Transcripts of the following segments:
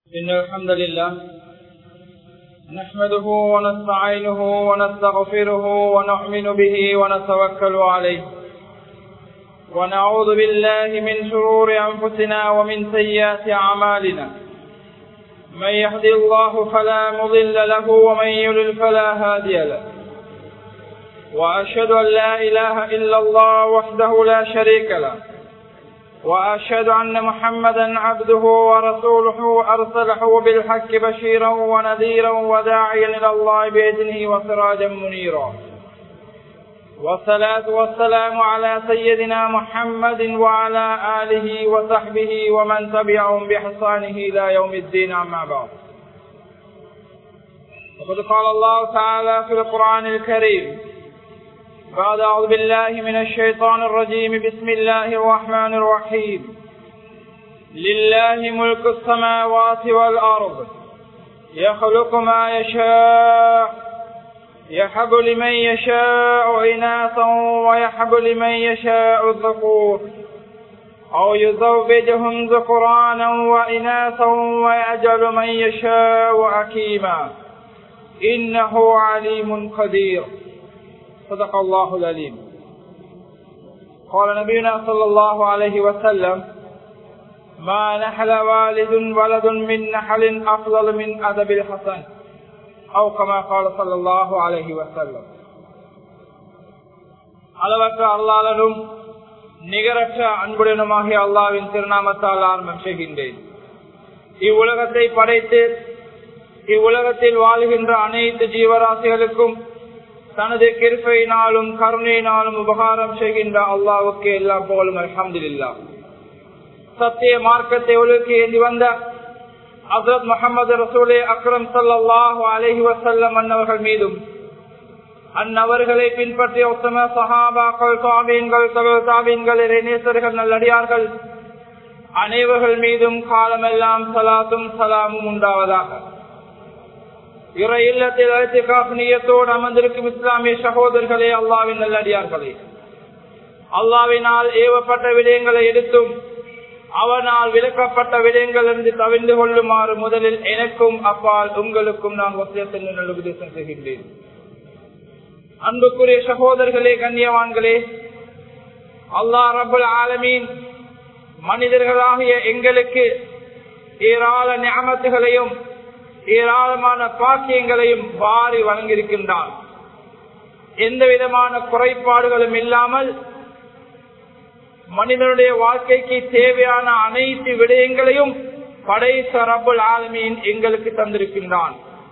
إن الحمد لله نحمده ونستعينه ونستغفره ونؤمن به ونتوكل عليه ونعوذ بالله من شرور أنفسنا ومن سيئات أعمالنا من يهدي الله فلا مضل له ومن يضلل فلا هادي له وأشهد أن لا إله إلا الله وحده لا شريك له وأشهد أن محمدا عبده ورسوله أرسله بالحق بشيرا ونذيرا وداعيا إلى الله بإذنه وسراجا منيرا والصلاة والسلام على سيدنا محمد وعلى آله وصحبه ومن تبعهم بإحسانه إلى يوم الدين أما بعد وقد قال الله تعالى في القرآن الكريم بعد أعوذ بالله من الشيطان الرجيم بسم الله الرحمن الرحيم لله ملك السماوات والأرض يخلق ما يشاء يحب لمن يشاء إناثا ويحب لمن يشاء الذكور أو يزوجهم ذكرانا وإناثا ويأجل من يشاء أكيما إنه عليم قدير صدق الله العليم قال نبينا صلى الله عليه وسلم ما نحل والد ولد من نحل أفضل من أدب الحسن أو كما قال صلى الله عليه وسلم அளவற்ற அல்லாளனும் நிகரற்ற அன்புடனுமாகிய அல்லாவின் திருநாமத்தால் ஆரம்பம் செய்கின்றேன் இவ்வுலகத்தை படைத்து இவ்வுலகத்தில் வாழ்கின்ற அனைத்து ஜீவராசிகளுக்கும் தனது கிருப்பையினாலும் கருணையினாலும் உபகாரம் செய்கின்ற அல்லாவுக்கு எல்லா புகழும் அலமதுல்லா சத்திய மார்க்கத்தை ஒழுக்கி ஏந்தி வந்த ஹசரத் முகமது ரசூலே அக்ரம் சல்லாஹு அலஹி வசல்லம் அன்னவர்கள் மீதும் அந்நவர்களை பின்பற்றிய உத்தம சஹாபாக்கள் சுவாமீன்கள் தாபீன்கள் இறைநேசர்கள் நல்லடியார்கள் அனைவர்கள் மீதும் காலமெல்லாம் சலாத்தும் சலாமும் உண்டாவதாக இறை இல்லத்தில் அழைத்துக்காப்பு அமர்ந்திருக்கும் இஸ்லாமிய சகோதரர்களே அல்லாவின் நல்லடியார்களே அல்லாவினால் ஏவப்பட்ட விடயங்களை எடுத்தும் அவனால் விளக்கப்பட்ட விடயங்கள் இருந்து தவிர்ந்து கொள்ளுமாறு முதலில் எனக்கும் அப்பால் உங்களுக்கும் நான் ஒத்தியத்தில் நல்ல உபதேசம் செய்கின்றேன் அன்புக்குரிய சகோதரர்களே கண்ணியவான்களே அல்லா ரபுல் ஆலமீன் மனிதர்களாகிய எங்களுக்கு ஏராள ஞாபகங்களையும் ஏராளமான பாக்கியங்களையும் வாரி வழங்கியிருக்கின்றான் எந்த விதமான குறைபாடுகளும் இல்லாமல் மனிதனுடைய வாழ்க்கைக்கு தேவையான அனைத்து விடயங்களையும் படைத்த ரபுல் ஆலமீன் எங்களுக்கு தந்திருக்கின்றான்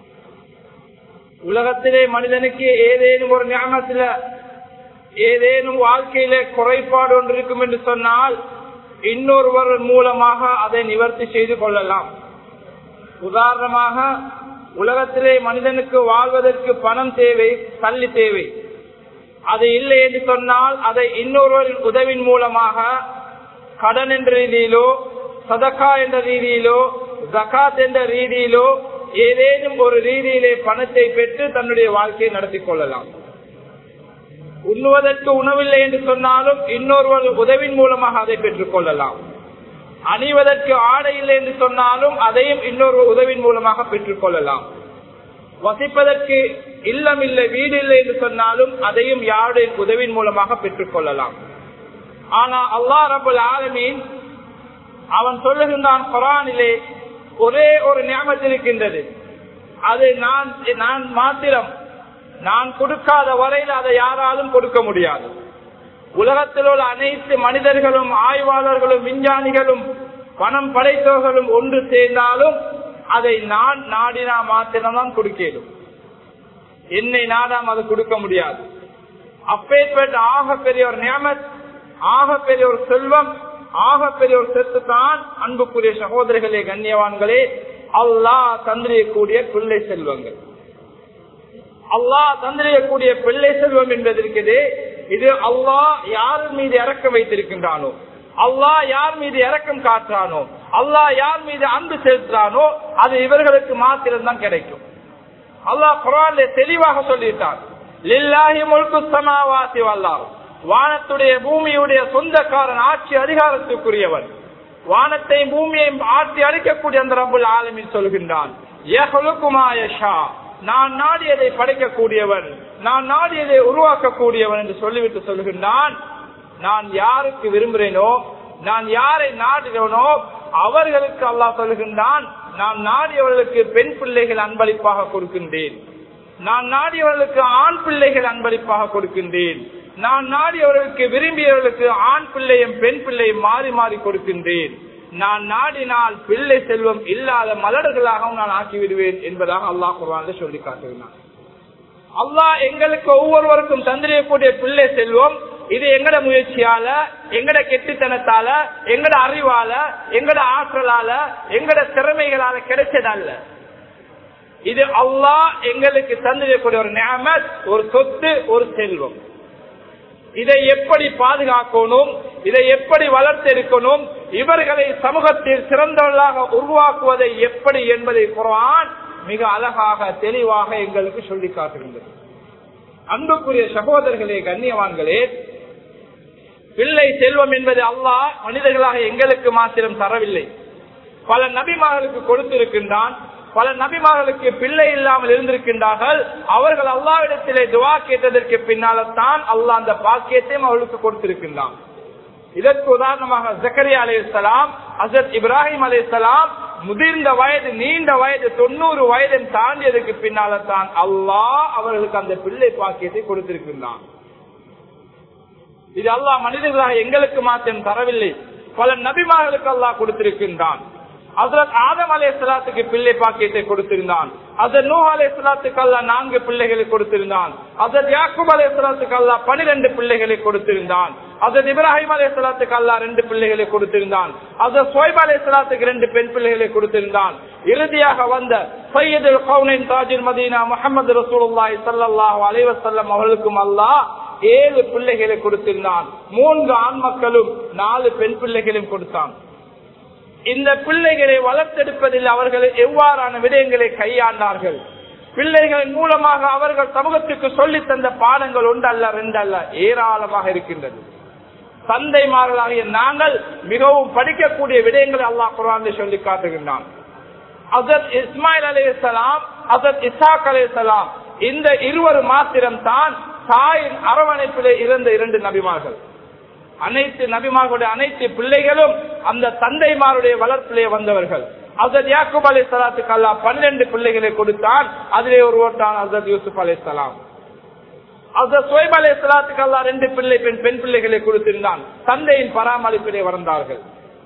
உலகத்திலே மனிதனுக்கு ஏதேனும் ஒரு ஞானத்துல ஏதேனும் வாழ்க்கையில குறைபாடு ஒன்று இருக்கும் என்று சொன்னால் இன்னொருவர் மூலமாக அதை நிவர்த்தி செய்து கொள்ளலாம் உதாரணமாக உலகத்திலே மனிதனுக்கு வாழ்வதற்கு பணம் தேவை தள்ளி தேவை அது இல்லை என்று சொன்னால் அதை இன்னொருவரின் உதவின் மூலமாக கடன் என்ற ரீதியிலோ சதக்கா என்ற ரீதியிலோ ஜக்காத் என்ற ரீதியிலோ ஏதேனும் ஒரு ரீதியிலே பணத்தை பெற்று தன்னுடைய வாழ்க்கையை நடத்தி கொள்ளலாம் உண்ணுவதற்கு உணவில்லை என்று சொன்னாலும் இன்னொருவர் உதவின் மூலமாக அதை பெற்றுக் கொள்ளலாம் அணிவதற்கு ஆடை இல்லை என்று சொன்னாலும் அதையும் இன்னொரு உதவின் மூலமாக பெற்றுக் கொள்ளலாம் வசிப்பதற்கு இல்லம் இல்லை வீடு இல்லை என்று சொன்னாலும் அதையும் யாருடைய உதவின் மூலமாக பெற்றுக் கொள்ளலாம் ஆனா அல்லா ரபுல் ஆலமீன் அவன் சொல்லுகின்றான் குரானிலே ஒரே ஒரு ஞாபகத்தில் இருக்கின்றது அது நான் நான் மாத்திரம் நான் கொடுக்காத வரையில் அதை யாராலும் கொடுக்க முடியாது உலகத்தில் உள்ள அனைத்து மனிதர்களும் ஆய்வாளர்களும் விஞ்ஞானிகளும் பணம் படைத்தவர்களும் ஒன்று சேர்ந்தாலும் அதை நான் நாடினா மாத்திரம்தான் கொடுக்கலும் என்னை நாடாம் அது கொடுக்க முடியாது அப்பேற்பட்ட ஆக பெரிய ஒரு நியமத் ஆக பெரிய ஒரு செல்வம் ஆக பெரிய ஒரு செத்து தான் அன்புக்குரிய சகோதரர்களே கண்ணியவான்களே அல்லாஹ் தந்திரியக்கூடிய பிள்ளை செல்வங்கள் அல்லாஹ் தந்திரியக்கூடிய பிள்ளை செல்வம் என்பது இருக்குது இது அல்லாஹ் யார் மீது இறக்க வைத்திருக்கின்றானோ அல்லாஹ் யார் மீது இறக்கம் காட்டுறானோ அல்லாஹ் யார் மீது அன்பு செலுத்துறானோ அது இவர்களுக்கு மாத்திரம்தான் கிடைக்கும் அல்லாஹ் குரான்ல தெளிவாக சொல்லிட்டான் லில்லாஹி முழுக்கு சமாவாசி வல்லார் வானத்துடைய பூமியுடைய சொந்தக்காரன் ஆட்சி அதிகாரத்துக்குரியவன் வானத்தையும் பூமியையும் ஆட்டி அழிக்கக்கூடிய அந்த ரபுல் ஆலமின் சொல்கின்றான் யஹ்லுகுமாயஷா. நான் நாடியதை படைக்கக்கூடியவன் நான் நாடியதை உருவாக்கக்கூடியவன் என்று சொல்லிவிட்டு சொல்கின்றான் நான் யாருக்கு விரும்புகிறேனோ நான் யாரை நாடுகிறேனோ அவர்களுக்கு அல்லாஹ் சொல்கின்றான் நான் நாடியவர்களுக்கு பெண் பிள்ளைகள் அன்பளிப்பாக கொடுக்கின்றேன் நான் நாடியவர்களுக்கு ஆண் பிள்ளைகள் அன்பளிப்பாக கொடுக்கின்றேன் நான் நாடியவர்களுக்கு விரும்பியவர்களுக்கு ஆண் பிள்ளையும் பெண் பிள்ளையும் மாறி மாறி கொடுக்கின்றேன் நான் நாடினால் பிள்ளை செல்வம் இல்லாத மலர்களாகவும் நான் ஆக்கிவிடுவேன் என்பதாக அல்லாஹ் குர்ஆனில் சொல்லி காட்டுகிறான் அல்லாஹ் எங்களுக்கு ஒவ்வொருவருக்கும் தந்திரியக்கூடிய பிள்ளை செல்வம் இது எங்கட முயற்சியால எங்கட கெட்டுத்தனத்தால எங்கட அறிவால எங்கட ஆற்றலால எங்கட திறமைகளால கிடைச்சதல்ல இது அல்லாஹ் எங்களுக்கு தந்திரக்கூடிய ஒரு நியமத் ஒரு சொத்து ஒரு செல்வம் இதை எப்படி பாதுகாக்கணும் இதை எப்படி வளர்த்தெடுக்கணும் இவர்களை சமூகத்தில் சிறந்தவர்களாக உருவாக்குவதை எப்படி என்பதை குரான் மிக அழகாக தெளிவாக எங்களுக்கு சொல்லி காட்டுகின்றது அன்புக்குரிய சகோதரர்களே கண்ணியவான்களே பிள்ளை செல்வம் என்பது அல்லாஹ் மனிதர்களாக எங்களுக்கு மாத்திரம் தரவில்லை பல நபிமார்களுக்கு கொடுத்திருக்கின்றான் பல நபிமார்களுக்கு பிள்ளை இல்லாமல் இருந்திருக்கின்றார்கள் அவர்கள் அல்லாவிடத்திலே துவா கேட்டதற்கு பின்னால்தான் அல்லாஹ் அந்த பாக்கியத்தையும் அவர்களுக்கு கொடுத்திருக்கின்றான் இதற்கு உதாரணமாக ஜக்கரியா அலையாம் அசத் இப்ராஹிம் அலையாம் முதிர்ந்த வயது நீண்ட வயது தொண்ணூறு வயதை தாண்டியதுக்கு பின்னால தான் அல்லாஹ் அவர்களுக்கு அந்த பிள்ளை பாக்கியத்தை கொடுத்திருக்கின்றான் இது அல்லாஹ் மனிதர்களாக எங்களுக்கு மாத்திரம் தரவில்லை பல நபிமார்களுக்கு அல்லாஹ் கொடுத்திருக்கின்றான் அதற்கு ஆதம் அலே சலாத்துக்கு பிள்ளை பாக்கியத்தை கொடுத்திருந்தான் அதன் நூ அலே சலாத்துக்கு அல்லா நான்கு பிள்ளைகளை கொடுத்திருந்தான் அதன் யாக்கூப் அலே சலாத்துக்கு அல்லா பனிரெண்டு பிள்ளைகளை கொடுத்திருந்தான் அதன் இப்ராஹிம் அலே சலாத்துக்கு அல்லா ரெண்டு பிள்ளைகளை கொடுத்திருந்தான் அதன் சோய்ப் அலே சலாத்துக்கு ரெண்டு பெண் பிள்ளைகளை கொடுத்திருந்தான் இறுதியாக வந்த சையது கவுனின் தாஜிர் மதீனா முகமது ரசூலுல்லாஹி ஸல்லல்லாஹு அலைஹி வஸல்லம் அவர்களுக்கும் அல்லாஹ் ஏழு பிள்ளைகளை கொடுத்திருந்தான் மூன்று ஆண் மக்களும் நாலு பெண் பிள்ளைகளையும் கொடுத்தான் இந்த பிள்ளைகளை வளர்த்தெடுப்பதில் அவர்கள் எவ்வாறான விடயங்களை கையாண்டார்கள் பிள்ளைகளின் மூலமாக அவர்கள் சமூகத்துக்கு சொல்லி தந்த பாடங்கள் ஒன்றல்ல ரெண்டல்ல ஏராளமாக இருக்கின்றது தந்தைமார்களாகிய நாங்கள் மிகவும் படிக்கக்கூடிய விடயங்களை அல்லாஹ் குரான் சொல்லி காட்டுகின்றான் அசத் இஸ்மாயில் அலி இஸ்லாம் அசத் இசாக் அலி இஸ்லாம் இந்த இருவர் மாத்திரம் தான் தாயின் அரவணைப்பிலே இருந்த இரண்டு நபிமார்கள் அனைத்து நபிமார்களுடைய அனைத்து பிள்ளைகளும் அந்த தந்தைமாருடைய வளர்ப்பிலே வந்தவர்கள் அசத் யாக்கூப் அலி சலாத்துக்கு அல்லா பன்னிரண்டு பிள்ளைகளை கொடுத்தான் அதிலே ஒருவர் தான் அசத் யூசுப் அலி சலாம் அசத் சோய்ப் அலி சலாத்துக்கு அல்லா ரெண்டு பிள்ளை பெண் பெண் பிள்ளைகளை கொடுத்திருந்தான் தந்தையின் பராமரிப்பிலே வளர்ந்தார்கள்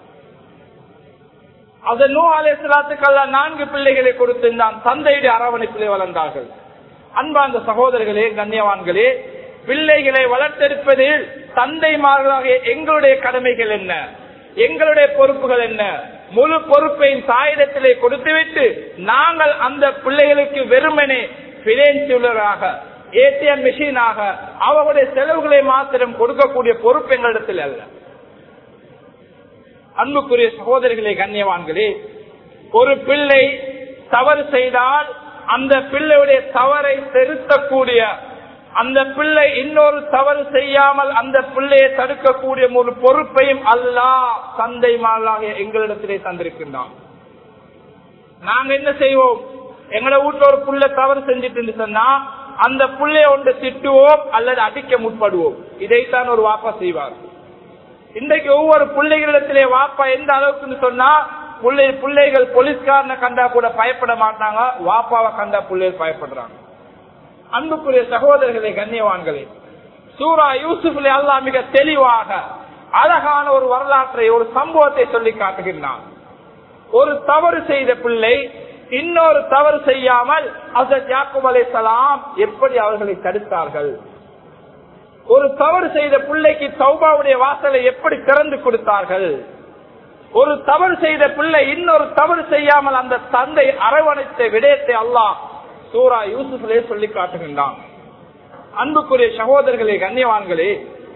அதன் நூ அலே சலாத்துக்கு அல்லா நான்கு பிள்ளைகளை கொடுத்திருந்தான் தந்தையுடைய அரவணைப்பிலே வளர்ந்தார்கள் அன்பார்ந்த சகோதரர்களே கண்ணியவான்களே பிள்ளைகளை வளர்த்தெடுப்பதில் தந்தைமார்களாக எங்களுடைய கடமைகள் என்ன எங்களுடைய பொறுப்புகள் என்ன முழு பொறுப்பையும் தாயிடத்திலே கொடுத்துவிட்டு நாங்கள் அந்த பிள்ளைகளுக்கு வெறுமனே பினான்சியலராக ஏடிஎம் மிஷினாக அவர்களுடைய செலவுகளை மாத்திரம் கொடுக்கக்கூடிய பொறுப்பு எங்களிடத்தில் அல்ல அன்புக்குரிய சகோதரிகளே கண்ணியவான்களே ஒரு பிள்ளை தவறு செய்தால் அந்த பிள்ளையுடைய தவறை திருத்தக்கூடிய அந்த பிள்ளை இன்னொரு தவறு செய்யாமல் அந்த பிள்ளையை தடுக்கக்கூடிய ஒரு பொறுப்பையும் அல்லா தந்தை மாலாக எங்களிடத்திலே தந்திருக்கின்றான் நாங்க என்ன செய்வோம் எங்கட வீட்டுல ஒரு புள்ள தவறு செஞ்சுட்டு சொன்னா அந்த புள்ளைய ஒன்று திட்டுவோம் அல்லது அடிக்க முற்படுவோம் இதைத்தான் ஒரு வாப்பா செய்வார் இன்றைக்கு ஒவ்வொரு பிள்ளைகளிடத்திலே வாப்பா எந்த அளவுக்குன்னு சொன்னா பிள்ளை பிள்ளைகள் போலீஸ்காரனை கண்டா கூட பயப்பட மாட்டாங்க வாப்பாவை கண்டா பிள்ளைகள் பயப்படுறாங்க அன்புக்குரிய சகோதரர்களே கண்ணியவான்களே சூரா யூசுப்லே அல்லா மிக தெளிவாக அழகான ஒரு வரலாற்றை ஒரு சம்பவத்தை சொல்லி காட்டுகின்றான் ஒரு தவறு செய்த பிள்ளை இன்னொரு தவறு செய்யாமல் அசத் யாக்குப் அலை சலாம் எப்படி அவர்களை தடுத்தார்கள் ஒரு தவறு செய்த பிள்ளைக்கு சௌபாவுடைய வாசலை எப்படி திறந்து கொடுத்தார்கள் ஒரு தவறு செய்த பிள்ளை இன்னொரு தவறு செய்யாமல் அந்த தந்தை அரவணைத்த விடயத்தை அல்லாஹ் சூரா யூசுஃபிலே சொல்லி காட்டுகின்றான் அன்புக்குரிய சகோதரர்களே கண்ணியவான்களே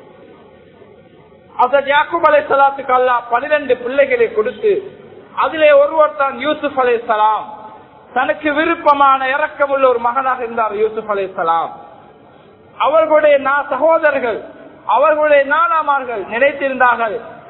அசத் யாக்குப் அலை சலாத்துக்கு அல்லா பனிரெண்டு பிள்ளைகளை கொடுத்து அதிலே ஒருவர் தான் யூசுப் அலை சலாம் தனக்கு விருப்பமான இறக்கமுள்ள ஒரு மகனாக இருந்தார் யூசுப் அலை சலாம் அவர்களுடைய சகோதரர்கள் அவர்களுடைய நானாமார்கள் நினைத்திருந்தார்கள்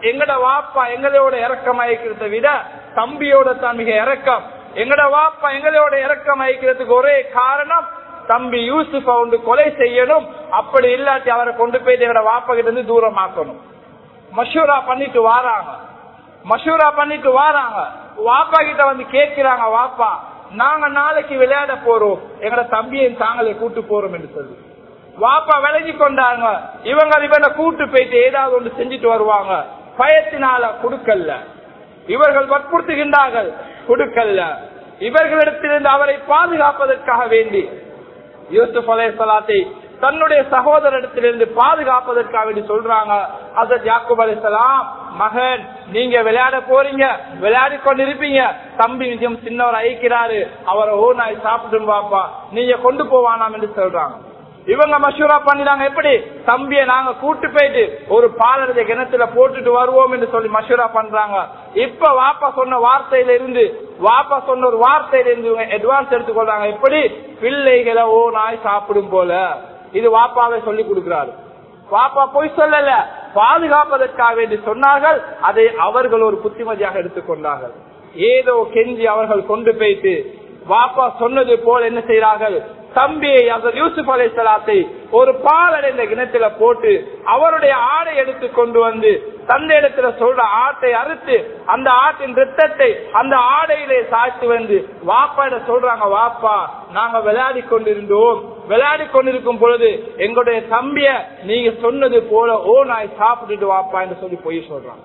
எங்கட வாப்பா எங்களோட இறக்கம் அழைக்கிறத விட தம்பியோட தான் மிக இறக்கம் எங்கட வாப்பா எங்களோட இறக்கம் அழைக்கிறதுக்கு ஒரே காரணம் தம்பி யூசுப் வந்து கொலை செய்யணும் அப்படி இல்லாட்டி அவரை கொண்டு போயிட்டு எங்கட வாப்பா கிட்ட இருந்து தூரமாக்கணும் மஷூரா பண்ணிட்டு வாராங்க மஷூரா பண்ணிட்டு வாராங்க வாப்பா கிட்ட வந்து கேட்கிறாங்க வாப்பா நாங்க நாளைக்கு விளையாட போறோம் எங்கட தம்பியின் தாங்களே கூட்டு போறோம் என்று சொல்லி வாப்பா விலகி கொண்டாங்க இவங்க இவனை கூட்டு போயிட்டு ஏதாவது ஒன்று செஞ்சுட்டு வருவாங்க பயத்தினால கொடுக்கல இவர்கள் வற்புறுத்துகின்றார்கள் கொடுக்கல இவர்களிடத்திலிருந்து அவரை பாதுகாப்பதற்காக வேண்டி யூசுப் அலைசலாத்தை தன்னுடைய சகோதரிடத்திலிருந்து பாதுகாப்பதற்காக வேண்டி சொல்றாங்க அசத் யாக்கூப் அலிசலாம் மகன் நீங்க விளையாட போறீங்க விளையாடி கொண்டு இருப்பீங்க தம்பி நிஜம் சின்னவர் அழைக்கிறாரு அவரை ஓ நாய் சாப்பிட்டு பாப்பா நீங்க கொண்டு போவானாம் என்று சொல்றாங்க இவங்க மஷூரா பண்ணிடாங்க எப்படி தம்பிய நாங்க கூட்டு போயிட்டு ஒரு பாலடைய கிணத்துல போட்டுட்டு வருவோம் என்று சொல்லி மஷூரா பண்றாங்க இப்ப வாப்பா சொன்ன வார்த்தையில இருந்து வாப்பா சொன்ன ஒரு வார்த்தையில இருந்து இவங்க அட்வான்ஸ் எடுத்துக்கொள்றாங்க எப்படி பிள்ளைகளை ஓ நாய் சாப்பிடும் போல இது வாப்பாவை சொல்லி கொடுக்கிறாரு பாப்பா போய் சொல்லல பாதுகாப்பதற்காக வேண்டி சொன்னார்கள் அதை அவர்கள் ஒரு புத்திமதியாக எடுத்துக்கொண்டார்கள் ஏதோ கெஞ்சி அவர்கள் கொண்டு போயிட்டு வாப்பா சொன்னது போல என்ன செய்கிறார்கள் தம்பியை அவர் யூசுப் அலை சலாத்தை ஒரு பாலடைந்த கிணத்துல போட்டு அவருடைய ஆடை எடுத்து கொண்டு வந்து தந்தை இடத்துல சொல்ற ஆட்டை அறுத்து அந்த ஆட்டின் ரத்தத்தை அந்த ஆடையிலே சாய்த்து வந்து வாப்பாட சொல்றாங்க வாப்பா நாங்க விளையாடி கொண்டிருந்தோம் விளையாடி கொண்டிருக்கும் பொழுது எங்களுடைய தம்பிய நீங்க சொன்னது போல ஓ நாய் சாப்பிட்டுட்டு வாப்பா என்று சொல்லி பொய் சொல்றாங்க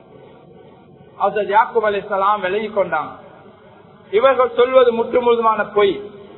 அவர் யாக்குப் அலி சலாம் விலகி கொண்டாங்க இவர்கள் சொல்வது முற்று முழுதுமான பொய்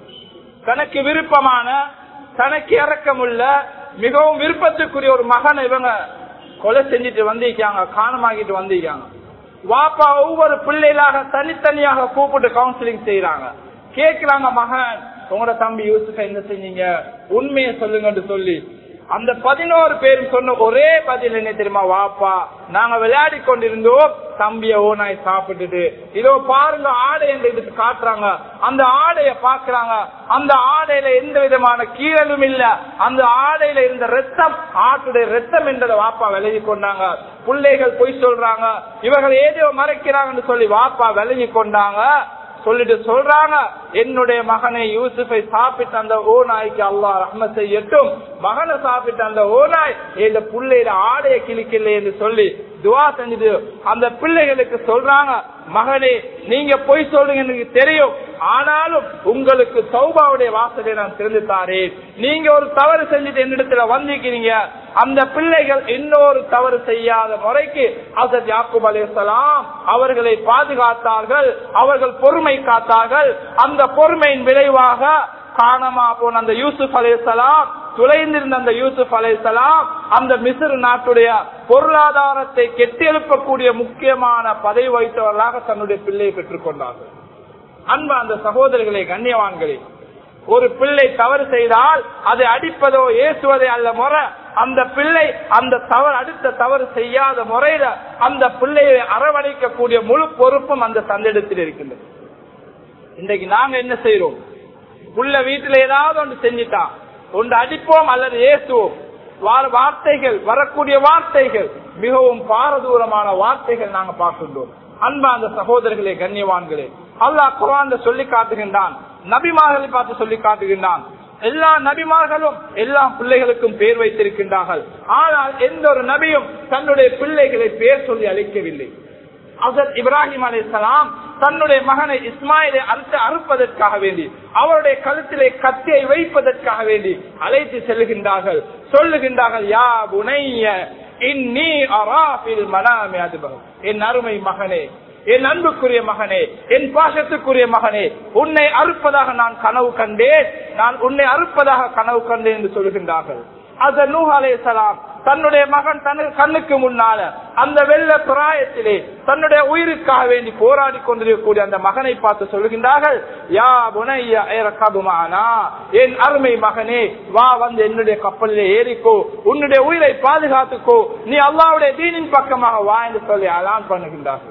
தனக்கு விருப்பமான தனக்கு இறக்கமுள்ள மிகவும் விருப்பத்துக்குரிய ஒரு மகனை இவங்க கொலை செஞ்சுட்டு வந்திருக்காங்க காணமாகிட்டு வந்திருக்காங்க வாப்பா ஒவ்வொரு பிள்ளைகளாக தனித்தனியாக கூப்பிட்டு கவுன்சிலிங் செய்யறாங்க கேக்குறாங்க மகன் உங்களோட தம்பி யூசுஃப என்ன செஞ்சீங்க உண்மையை சொல்லுங்கன்னு சொல்லி அந்த பதினோரு பேரும் சொன்ன ஒரே பதில் என்ன தெரியுமா வாப்பா நாங்க விளையாடி கொண்டிருந்தோம் தம்பிய ஓனாய் சாப்பிட்டுட்டு இதோ பாருங்க ஆடை என்று எடுத்து காட்டுறாங்க அந்த ஆடைய பாக்குறாங்க அந்த ஆடையில எந்த விதமான கீழலும் இல்ல அந்த ஆடையில இருந்த ரத்தம் ஆட்டுடைய ரத்தம் என்றதை வாப்பா விலகி கொண்டாங்க பிள்ளைகள் பொய் சொல்றாங்க இவர்கள் ஏதோ மறைக்கிறாங்கன்னு சொல்லி வாப்பா விலகி கொண்டாங்க சொல்லிட்டு சொல்றாங்க என்னுடைய மகனை யூசுஃபை சாப்பிட்ட அந்த ஓநாய்க்கு அல்லாஹ் ரஹ்ம செய்யட்டும் மகனை சாப்பிட்ட அந்த ஓநாய் இந்த பிள்ளையில ஆடைய கிழிக்கல என்று சொல்லி துவா செஞ்சுட்டு அந்த பிள்ளைகளுக்கு சொல்றாங்க மகனே நீங்க பொய் சொல்லுங்க எனக்கு தெரியும் ஆனாலும் உங்களுக்கு சௌபாவுடைய வாசலை நான் திறந்து தாரேன் நீங்க ஒரு தவறு செஞ்சுட்டு என்னிடத்துல வந்திருக்கிறீங்க அந்த பிள்ளைகள் இன்னொரு தவறு செய்யாத முறைக்கு அசத் யாக்கூப் அலிசலாம் அவர்களை பாதுகாத்தார்கள் அவர்கள் பொறுமை காத்தார்கள் அந்த பொறுமையின் விளைவாக காணமா போன அந்த யூசுப் அலிசலாம் துளைந்திருந்த அந்த யூசுப் அலைசலாம் அந்த மிசிறு நாட்டுடைய பொருளாதாரத்தை கெட்டி எழுப்பக்கூடிய முக்கியமான பதவி வைத்தவர்களாக தன்னுடைய பிள்ளையை பெற்றுக் கொண்டார்கள் அன்பு அந்த சகோதரிகளை கண்ணியவான்களே ஒரு பிள்ளை தவறு செய்தால் அதை அடிப்பதோ ஏசுவதே அல்ல முறை அந்த பிள்ளை அந்த தவறு அடுத்த தவறு செய்யாத முறையில அந்த பிள்ளையை அரவணைக்கக்கூடிய முழு பொறுப்பும் அந்த தந்தையிடத்தில் இருக்கின்றது இன்றைக்கு நாங்க என்ன செய்யறோம் புள்ள வீட்டுல ஏதாவது ஒன்று செஞ்சுட்டான் ஒன்று அடிப்போம் அல்லது ஏசுவோம் வார்த்தைகள் வரக்கூடிய வார்த்தைகள் மிகவும் பாரதூரமான வார்த்தைகள் நாங்க பார்க்கின்றோம் அன்பா அந்த சகோதரர்களே கண்ணியவான்களே அல்லாஹ் குரான் சொல்லி காட்டுகின்றான் நபிமார்களை பார்த்து சொல்லி காட்டுகின்றான் எல்லா நபிமார்களும் எல்லா பிள்ளைகளுக்கும் பேர் வைத்திருக்கின்றார்கள் ஆனால் எந்த ஒரு நபியும் தன்னுடைய பிள்ளைகளை பேர் சொல்லி அழைக்கவில்லை அசத் இப்ராஹிம் அலிசலாம் தன்னுடைய மகனை இஸ்மாயிலை அறுத்து அறுப்பதற்காக வேண்டி அவருடைய கழுத்திலே கத்தியை வைப்பதற்காக வேண்டி அழைத்து செல்லுகின்றார்கள் சொல்லுகின்றார்கள் யா புனைய இன்னி அராபில் மனாமே அதுபகம் என் அருமை மகனே என் அன்புக்குரிய மகனே என் பாசத்துக்குரிய மகனே உன்னை அறுப்பதாக நான் கனவு கண்டேன் நான் உன்னை அறுப்பதாக கனவு கண்டேன் என்று சொல்கின்றார்கள் அது நூஹ் அலைசலாம் தன்னுடைய மகன் தனது கண்ணுக்கு முன்னால அந்த வெள்ள பிராயத்திலே தன்னுடைய உயிருக்காக வேண்டி போராடி கொண்டிருக்கக்கூடிய அந்த மகனை பார்த்து சொல்கின்றார்கள் யா புனையா என் அருமை மகனே வா வந்து என்னுடைய கப்பலிலே ஏறிக்கோ உன்னுடைய உயிரை பாதுகாத்துக்கோ நீ அல்லாவுடைய தீனின் பக்கமாக வா என்று சொல்லி அலான் பண்ணுகின்றார்கள்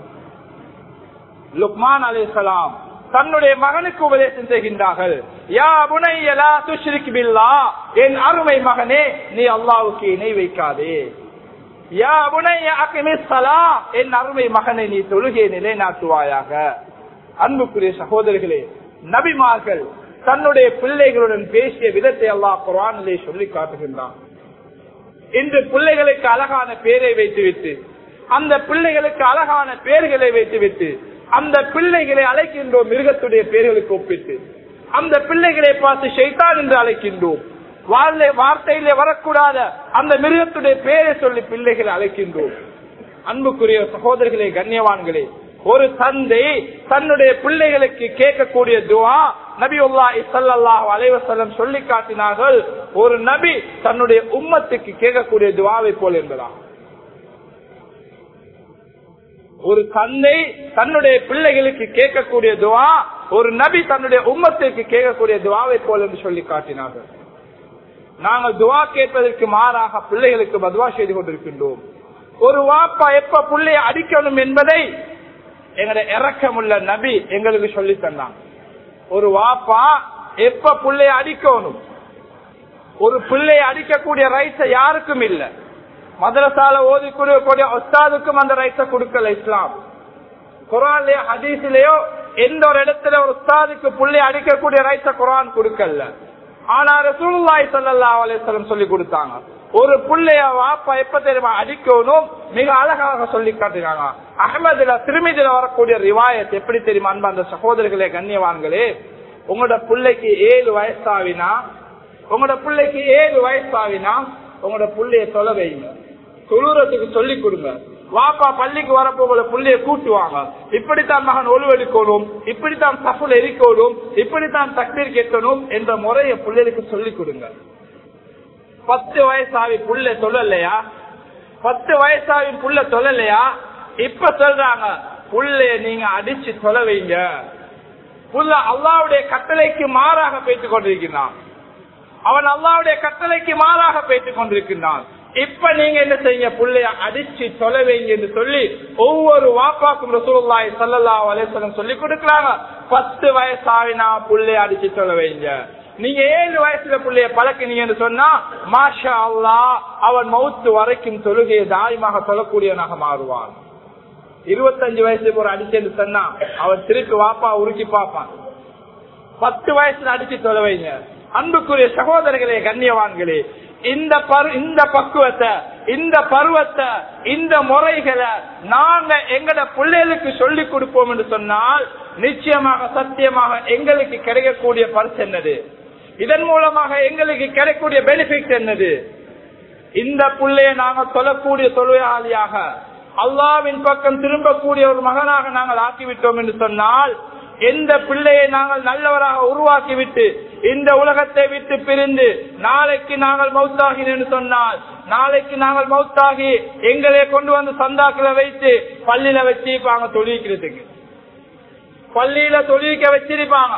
லுக்மான் அலிசலாம் தன்னுடைய மகனுக்கு உபதேசம் செய்கின்றார்கள் யா புனையலா துஷ்ரிக் பில்லா என் அருமை மகனே நீ அல்லாவுக்கு இணை வைக்காதே யா புனைய அகிமிஸ் ஸலா, என் அருமை மகனை நீ தொழுகை நிலைநாட்டுவாயாக அன்புக்குரிய சகோதரர்களே நபிமார்கள் தன்னுடைய பிள்ளைகளுடன் பேசிய விதத்தை அல்லாஹ் குரானிலே சொல்லி காட்டுகின்றான் இன்று பிள்ளைகளுக்கு அழகான பேரை வைத்துவிட்டு அந்த பிள்ளைகளுக்கு அழகான பெயர்களை வைத்துவிட்டு அந்த பிள்ளைகளை அழைக்கின்றோம் மிருகத்துடைய பெயர்களுக்கு ஒப்பிட்டு அந்த பிள்ளைகளை பார்த்து ஷைத்தான் என்று அழைக்கின்றோம் வாழ்லை வார்த்தையிலே வரக்கூடாத அந்த மிருகத்துடைய பெயரை சொல்லி பிள்ளைகளை அழைக்கின்றோம் அன்புக்குரிய சகோதரர்களே கண்ணியவான்களே ஒரு தந்தை தன்னுடைய பிள்ளைகளுக்கு கேட்கக்கூடிய துவா நபி உல்லா இசல்லாஹ் அலைவசல்லம் சொல்லி காட்டினார்கள் ஒரு நபி தன்னுடைய உம்மத்துக்கு கேட்கக்கூடிய துவாவை போல் என்பதா ஒரு தந்தை தன்னுடைய பிள்ளைகளுக்கு கேட்கக்கூடிய துவா ஒரு நபி தன்னுடைய உம்மத்திற்கு கேட்கக்கூடிய துவாவை போல் என்று சொல்லி காட்டினார்கள் நாங்கள் துவா கேட்பதற்கு மாறாக பிள்ளைகளுக்கு பதுவா செய்து கொண்டிருக்கின்றோம் ஒரு வாப்பா எப்ப பிள்ளையை அடிக்கணும் என்பதை எங்களுடைய இறக்கமுள்ள நபி எங்களுக்கு சொல்லி தந்தாங்க ஒரு வாப்பா எப்ப பிள்ளைய அடிக்கணும் ஒரு பிள்ளையை அடிக்கக்கூடிய ரைட்ஸ யாருக்கும் இல்ல மதரசால ஓதி கூடிய ஒஸ்தாதுக்கும் அந்த ரைட்ஸ கொடுக்கல இஸ்லாம் குரான்லயோ ஹதீஸ்லயோ எந்த ஒரு இடத்துல ஒரு உஸ்தாதுக்கு புள்ளி அடிக்கக்கூடிய ரைட்ஸ குரான் கொடுக்கல ஆனா ரசூலுல்லாஹி ஸல்லல்லாஹு அலைஹி வஸல்லம் சொல்லி கொடுத்தாங்க ஒரு புள்ளைய வாப்பா எப்ப தெரியுமா அடிக்கணும் மிக அழகாக சொல்லி காட்டினாங்க அகமதுல திருமிதில வரக்கூடிய ரிவாயத் எப்படி தெரியுமா அன்பா அந்த சகோதரர்களே கண்ணியவான்களே உங்களோட பிள்ளைக்கு ஏழு வயசாவினா உங்களோட பிள்ளைக்கு ஏழு வயசாவினா உங்களோட புள்ளைய தொலை வைங்க தொழுறதுக்கு சொல்லி கொடுங்க வாப்பா பள்ளிக்கு வரப்போ உங்களை புள்ளைய கூட்டுவாங்க இப்படித்தான் மகன் ஒழுவெடுக்கணும் இப்படித்தான் சஃபுல் எரிக்கணும் இப்படித்தான் தக்பீர் கேட்கணும் என்ற முறையை பிள்ளைகளுக்கு சொல்லி கொடுங்க பத்து வயசாவி புள்ள சொல்லலையா பத்து வயசாவி புள்ள சொல்லலையா இப்ப சொல்றாங்க புள்ளைய நீங்க அடிச்சு தொலை வைங்க புள்ள அல்லாவுடைய கட்டளைக்கு மாறாக பேசிக் கொண்டிருக்கிறான் அவன் அல்லாவுடைய கட்டளைக்கு மாறாக பேசிக் கொண்டிருக்கின்றான் இப்ப நீங்க என்ன செய்யுங்க புள்ளைய அடிச்சு தொலை வைங்க என்று சொல்லி ஒவ்வொரு வாப்பாக்கும் ரசூல்லாய் சல்லல்லா அலேஸ்வரம் சொல்லி கொடுக்கறாங்க பத்து வயசாவினா புள்ளைய அடிச்சு தொலை வைங்க நீங்க ஏழு வயசுல பிள்ளைய பழக்கினீங்கன்னு சொன்னா மாஷா அல்லா அவன் மவுத்து வரைக்கும் தொழுகையை தாயமாக சொல்லக்கூடியவனாக மாறுவான் இருபத்தஞ்சு வயசுல ஒரு அடிச்சேன்னு சொன்னா அவன் திருப்பி வாப்பா உருக்கி பார்ப்பான் பத்து வயசுல அடிச்சு தொலைவைங்க அன்புக்குரிய சகோதரர்களே கண்ணியவான்களே இந்த பரு இந்த பக்குவத்தை இந்த பருவத்தை இந்த முறைகளை நாங்க எங்கட பிள்ளைகளுக்கு சொல்லிக் கொடுப்போம் என்று சொன்னால் நிச்சயமாக சத்தியமாக எங்களுக்கு கிடைக்கக்கூடிய பரிசு என்னது இதன் மூலமாக எங்களுக்கு கிடைக்கக்கூடிய பெனிஃபிட் என்னது இந்த பிள்ளைய நாங்க சொல்லக்கூடிய தொழிலாளியாக அல்லாவின் பக்கம் திரும்பக்கூடிய ஒரு மகனாக நாங்கள் ஆக்கிவிட்டோம் என்று சொன்னால் எந்த பிள்ளையை நாங்கள் நல்லவராக உருவாக்கிவிட்டு இந்த உலகத்தை விட்டு பிரிந்து நாளைக்கு நாங்கள் மௌத்தாகினு என்று சொன்னால் நாளைக்கு நாங்கள் மௌத்தாகி எங்களை கொண்டு வந்து சந்தாக்களை வைத்து பள்ளியில வச்சிருப்பாங்க தொழிக்கிறதுக்கு பள்ளியில தொழிக்க வச்சிருப்பாங்க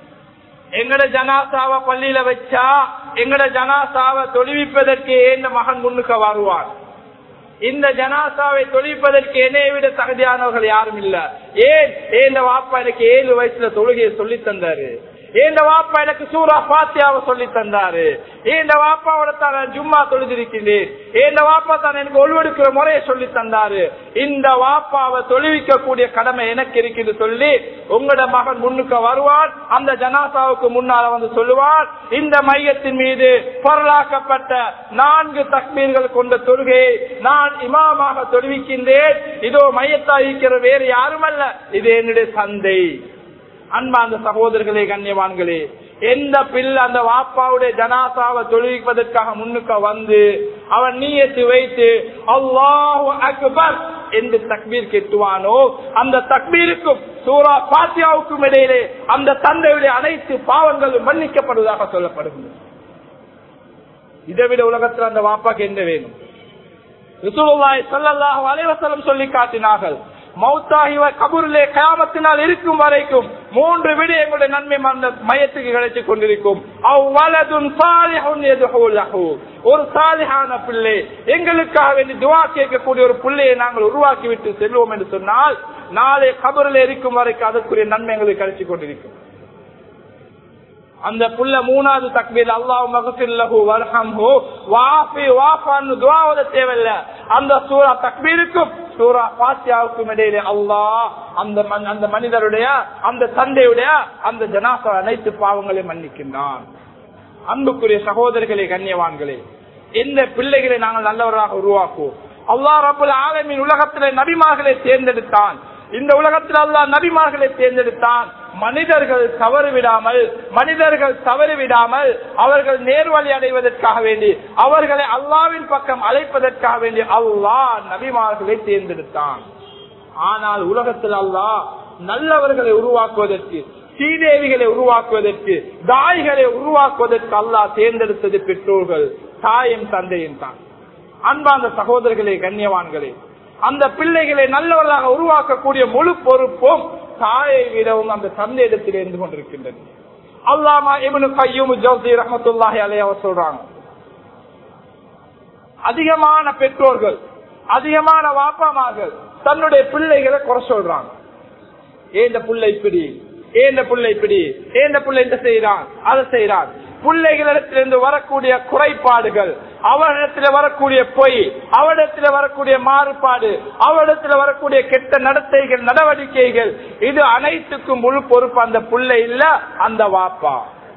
எங்கட ஜனாசாவ பள்ளியில வச்சா எங்கட ஜனாசாவை தொழுவிப்பதற்கு ஏந்த மகன் முன்னுக்கு வருவான் இந்த ஜனாசாவை தொழிப்பதற்கு என்னைய விட தகுதியானவர்கள் யாரும் இல்ல ஏன் ஏந்த வாப்பா எனக்கு ஏழு வயசுல தொழுகையை சொல்லி தந்தாரு ஏந்த வாப்பா எனக்கு சூரா பாத்தியாவை சொல்லி தந்தாரு ஏந்த வாப்பாவோட தான் ஜும்மா தொழுதிருக்கின்றேன் ஏந்த வாப்பா தான் எனக்கு ஒழுவெடுக்கிற முறையை சொல்லி தந்தாரு இந்த வாப்பாவை தொழுவிக்க கூடிய கடமை எனக்கு இருக்குது சொல்லி உங்களோட மகன் முன்னுக்கு வருவான் அந்த ஜனாசாவுக்கு முன்னால வந்து சொல்லுவான் இந்த மையத்தின் மீது பொருளாக்கப்பட்ட நான்கு தக்மீர்கள் கொண்ட தொழுகையை நான் இமாமாக தொழுவிக்கின்றேன் இதோ மையத்தா இருக்கிற வேறு யாருமல்ல இது என்னுடைய சந்தை அன்பா அந்த சகோதரர்களே கண்ணியவான்களே எந்த பிள்ளை அந்த வாப்பாவுடைய ஜனாசாவை தொழுவிப்பதற்காக முன்னுக்க வந்து அவன் நீயத்து வைத்து அல்லாஹு அக்பர் என்று தக்பீர் கெட்டுவானோ அந்த தக்பீருக்கும் சூரா பாத்தியாவுக்கும் இடையிலே அந்த தந்தையுடைய அனைத்து பாவங்களும் மன்னிக்கப்படுவதாக சொல்லப்படுகிறது இதை விட உலகத்தில் அந்த வாப்பாக்கு என்ன வேணும் ரிசுலுல்லாய் ஸல்லல்லாஹு அலைஹி வஸல்லம் சொல்லி காட்டினார்கள் மௌத்தாகி கபூரிலே கயாமத்தினால் இருக்கும் வரைக்கும் மூன்று விட எங்களுடைய நன்மை அந்த மையத்துக்கு கிடைத்துக் கொண்டிருக்கும் அவ்வளதும் சாலிஹுன் யதுஹு லஹு. ஒரு சாலிஹான பிள்ளை எங்களுக்காக வேண்டி துவா கேட்கக்கூடிய ஒரு பிள்ளையை நாங்கள் உருவாக்கி விட்டு செல்வோம் என்று சொன்னால் நாளை கபரில் இருக்கும் வரைக்கும் அதற்குரிய நன்மை எங்களுக்கு கிடைத்துக் கொண்டிருக்கும் அந்த புள்ள மூணாவது தக்பீர் அல்லாஹ் மகசில்லஹு வர்ஹம்ஹு வாஃபி வாஃபான்னு துஆ ஓத தேவையில்ல அந்த சூரா தக்பீருக்கும் சூரா பாத்தியாவுக்கும் இடையிலே அல்லாஹ் அந்த மன்- அந்த மனிதருடைய அந்த தந்தையுடைய அந்த ஜனாசா அனைத்து பாவங்களை மன்னிக்கின்றான் அன்புக்குரிய சகோதரர்களே கண்ணியவான்களே எந்த பிள்ளைகளை நாங்கள் நல்லவராக உருவாக்குவோம் அல்லாஹ் ரபுல் ஆலமின் உலகத்திலே நபிமார்களை தேர்ந்தெடுத்தான் இந்த உலகத்தில் அல்லாஹ் நபிமார்களை தேர்ந்தெடுத்தான் மனிதர்கள் தவறு விடாமல் மனிதர்கள் தவறு விடாமல் அவர்கள் நேர்வழி அடைவதற்காக வேண்டி அவர்களை அல்லாவின் பக்கம் அழைப்பதற்காக வேண்டி அல்லாஹ் நபிமார்களை தேர்ந்தெடுத்தான் ஆனால் உலகத்தில் அல்லாஹ் நல்லவர்களை உருவாக்குவதற்கு ஸ்ரீதேவிகளை உருவாக்குவதற்கு தாய்களை உருவாக்குவதற்கு அல்லாஹ் தேர்ந்தெடுத்தது பெற்றோர்கள் தாயும் தந்தையும் தான் அன்பார்ந்த சகோதரர்களே கண்ணியவான்களே அந்த பிள்ளைகளை நல்லவர்களாக உருவாக்கக்கூடிய முழு பொறுப்பும் தாயை விடவும் அந்த தந்தையிடத்தில் இருந்து கொண்டிருக்கின்றது அல்லாமா இவனு கையும் ஜோசி ரஹமத்துல்லாஹி அலைய அவர் சொல்றாங்க அதிகமான பெற்றோர்கள் அதிகமான வாப்பாமார்கள் தன்னுடைய பிள்ளைகளை குறை சொல்றாங்க ஏந்த புள்ள இப்படி ஏந்த புள்ள இப்படி ஏந்த புள்ள இந்த செய்யறான் அதை செய்யறான் பிள்ளைகளிடத்திலிருந்து வரக்கூடிய குறைபாடுகள் அவரிடத்தில் வரக்கூடிய பொய் அவரிடத்தில் வரக்கூடிய மாறுபாடு அவரிடத்தில் வரக்கூடிய கெட்ட நடத்தைகள் நடவடிக்கைகள் இது அனைத்துக்கும் முழு பொறுப்பு அந்த புள்ளை இல்ல அந்த வாப்பா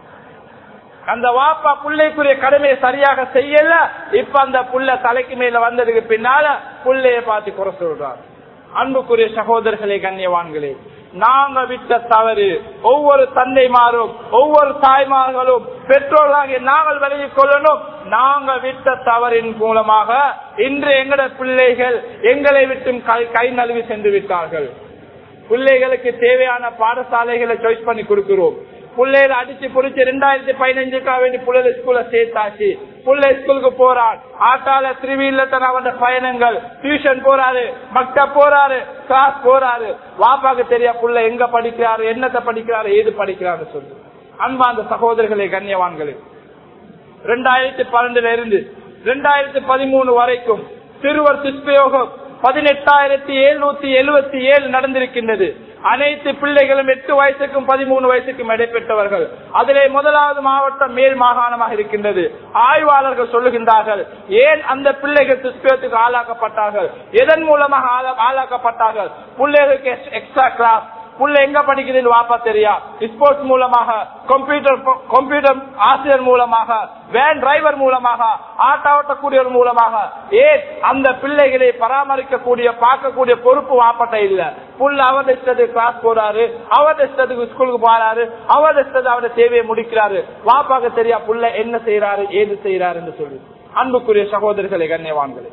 அந்த வாப்பா பிள்ளைக்குரிய கடமையை சரியாக செய்யல இப்ப அந்த புள்ள தலைக்கு மேல வந்ததுக்கு பின்னால புள்ளைய பார்த்து குறை சொல்றார் அன்புக்குரிய சகோதரர்களே கண்ணியவான்களே நாங்க விட்ட தவறு ஒவ்வொரு தந்தைமாரும் ஒவ்வொரு தாய்மார்களும் பெற்றோர்களாகிய நாங்கள் விலகிக் கொள்ளணும் நாங்க விட்ட தவறின் மூலமாக இன்று எங்கட பிள்ளைகள் எங்களை விட்டும் கை- கை நழுவி சென்று விட்டார்கள் பிள்ளைகளுக்கு தேவையான பாடசாலைகளை சாய்ஸ் பண்ணி கொடுக்கிறோம் பிள்ளைகளை அடிச்சு புடிச்சு ரெண்டாயிரத்தி பதினஞ்சுக்காக வேண்டி பிள்ளைகளை ஸ்கூல்ல சேர்த்தாச்சு பிள்ளை ஸ்கூலுக்கு போறான் ஆட்டால திருவியில தன அவன் பயணங்கள் டியூஷன் போறாரு மக்ட போறாரு கிளாஸ் போறாரு வாப்பாக்கு தெரியா புள்ள எங்க படிக்கிறாரு என்னத்தை படிக்கிறாரு ஏது படிக்கிறாரு சொல்லு அன்பா அந்த சகோதரர்களே கண்ணியவான்களே ரெண்டாயிரத்தி பன்னெண்டுல இருந்து ரெண்டாயிரத்தி பதிமூணு வரைக்கும் சிறுவர் துஷ்பிரயோகம் பதினெட்டாயிரத்தி எழுநூத்தி எழுபத்தி ஏழு நடந்திருக்கின்றது அனைத்து பிள்ளைகளும் எட்டு வயசுக்கும் பதிமூணு வயசுக்கும் இடைப்பட்டவர்கள் அதிலே முதலாவது மாவட்டம் மேல் மாகாணமாக இருக்கின்றது ஆய்வாளர்கள் சொல்லுகின்றார்கள் ஏன் அந்த பிள்ளைகள் துஷ்பிரத்துக்கு ஆளாக்கப்பட்டார்கள் எதன் மூலமாக ஆளா- ஆளாக்கப்பட்டார்கள் பிள்ளைகளுக்கு எக்ஸ்ட்ரா கிளாஸ் புள்ள எங்க படிக்குதுன்னு வாப்பா தெரியா ஸ்போர்ட்ஸ் மூலமாக கம்ப்யூட்டர் கம்ப்யூட்டர் ஆசிரியர் மூலமாக வேன் டிரைவர் மூலமாக ஆட்டோ ஓட்டக்கூடியவர் மூலமாக ஏன் அந்த பிள்ளைகளை பராமரிக்கக்கூடிய பார்க்கக்கூடிய பொறுப்பு வாப்பட்ட இல்ல புள்ள அவர் இஷ்டத்துக்கு கிளாஸ் போறாரு அவர் இஷ்டத்துக்கு ஸ்கூலுக்கு போறாரு அவர் இஷ்டத்து அவருடைய தேவையை முடிக்கிறாரு வாப்பாக்கு தெரியா புள்ள என்ன செய்யறாரு ஏது செய்யறாருன்னு சொல்லி அன்புக்குரிய சகோதரர்களே கண்ணியவான்களே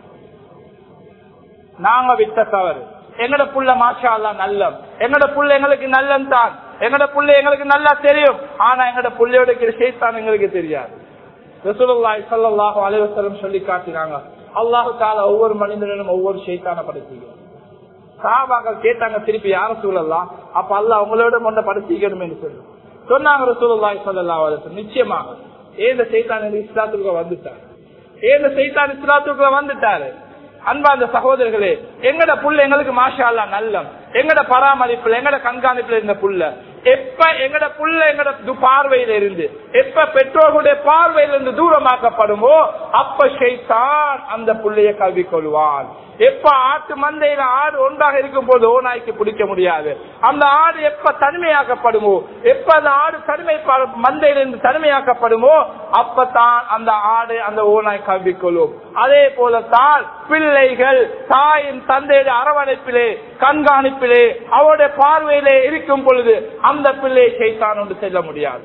நாங்க விட்ட தவறு எங்கட புள்ள மாஷா அல்லா நல்லம் எங்கட புள்ள எங்களுக்கு நல்லம் தான் எங்கட புள்ள எங்களுக்கு நல்லா தெரியும் ஆனா எங்கட புள்ளையோட இருக்கிற சேத்தான் எங்களுக்கு தெரியாது ரசூலுல்லாஹி ஸல்லல்லாஹு அலைஹி வஸல்லம் சொல்லி காட்டினாங்க அல்லாஹ் தஆலா ஒவ்வொரு மனிதனும் ஒவ்வொரு ஷைத்தான படைச்சிருக்கான் சாபாக்கள் கேட்டாங்க திருப்பி யார சூழலாம் அப்ப அல்லாஹ் உங்களோட முன்ன படைச்சிக்கணும் என்று சொல்லி சொன்னாங்க ரசூலுல்லாஹி ஸல்லல்லாஹு அலைஹி வஸல்லம் நிச்சயமாக ஏந்த சைத்தான் இந்த இஸ்லாத்துக்குள்ள வந்துட்டார் ஏந்த சைத்தான் இஸ்லாத்துக்குள்ள வந்துட்டாரு அன்பா அந்த சகோதரர்களே எங்கட புள்ள எங்களுக்கு மாஷா அல்லா நல்லம் எங்கட பராமரிப்புல எங்கட கண்காணிப்புல இருந்த புள்ள எப்ப எங்கட புள்ள எங்கட து- பார்வையில இருந்து எப்ப பெற்றோர்களுடைய பார்வையில இருந்து தூரமாக்கப்படுமோ அப்ப ஷைத்தான் அந்த புள்ளைய கல்வி கொள்வான் எப்ப ஆட்டு மந்தையில ஆடு ஒன்றாக இருக்கும் போது ஓநாய்க்கு பிடிக்க முடியாது அந்த ஆடு எப்ப தனிமையாக்கப்படுமோ எப்ப அந்த ஆடு தனிமை மந்தையிலிருந்து தனிமையாக்கப்படுமோ அப்பதான் அந்த ஆடு அந்த ஓநாய் கவ்விக்கொள்ளும் அதே போலத்தான் பிள்ளைகள் தாயின் தந்தையுடைய அரவணைப்பிலே கண்காணிப்பிலே அவருடைய பார்வையிலே இருக்கும் பொழுது அந்த பிள்ளையை செய்தான் ஒன்று செல்ல முடியாது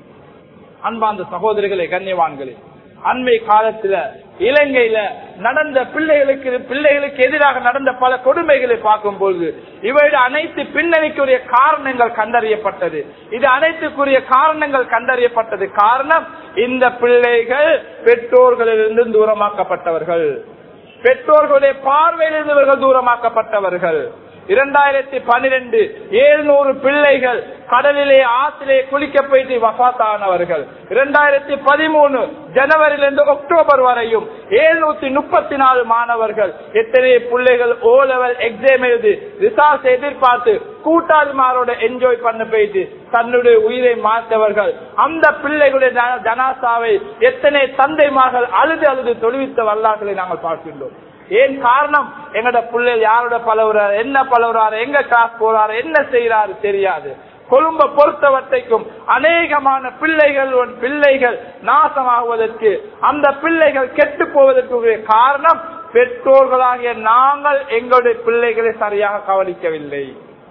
அன்பாந்த சகோதரிகளே கண்ணியவான்களே அண்மை காலத்துல இலங்கையில நடந்த பிள்ளைகளுக்கு பிள்ளைகளுக்கு எதிராக நடந்த பல கொடுமைகளை பார்க்கும் பொழுது இவையுடைய அனைத்து பின்னணிக்குரிய காரணங்கள் கண்டறியப்பட்டது இது அனைத்துக்குரிய காரணங்கள் கண்டறியப்பட்டது காரணம் இந்த பிள்ளைகள் பெற்றோர்களிலிருந்து தூரமாக்கப்பட்டவர்கள் பெற்றோர்களுடைய பார்வையிலிருந்து இவர்கள் தூரமாக்கப்பட்டவர்கள் இரண்டாயிரத்தி பனிரெண்டு ஏழுநூறு பிள்ளைகள் கடலிலே ஆற்றிலே குளிக்க போயிட்டு வசாத்தானவர்கள் இரண்டாயிரத்தி பதிமூணு ஜனவரியிலிருந்து அக்டோபர் வரையும் எழுநூத்தி முப்பத்தி நாலு மாணவர்கள் எத்தனை பிள்ளைகள் ஓ லெவல் எக்ஸாம் எழுதி ரிசார்ட்ஸ் எதிர்பார்த்து கூட்டாளிமாரோட என்ஜாய் பண்ண போயிட்டு தன்னுடைய உயிரை மாற்றவர்கள் அந்த பிள்ளைகளுடைய ஜன- ஜனாசாவை எத்தனை தந்தைமார்கள் அழுது அழுது தொழுவித்த வரலாறுகளை நாங்கள் பார்க்கின்றோம் ஏன் காரணம் எங்கட பிள்ளைகள் யாரோட பழகுறாரு என்ன பழகுறாரு எங்க காசு போறாரு என்ன செய்யறாரு தெரியாது கொழும்ப பொறுத்தவரைக்கும் அநேகமான பிள்ளைகள் பிள்ளைகள் நாசமாகுவதற்கு அந்த பிள்ளைகள் கெட்டு போவதற்கு காரணம் பெற்றோர்களாகிய நாங்கள் எங்களுடைய பிள்ளைகளை சரியாக கவனிக்கவில்லை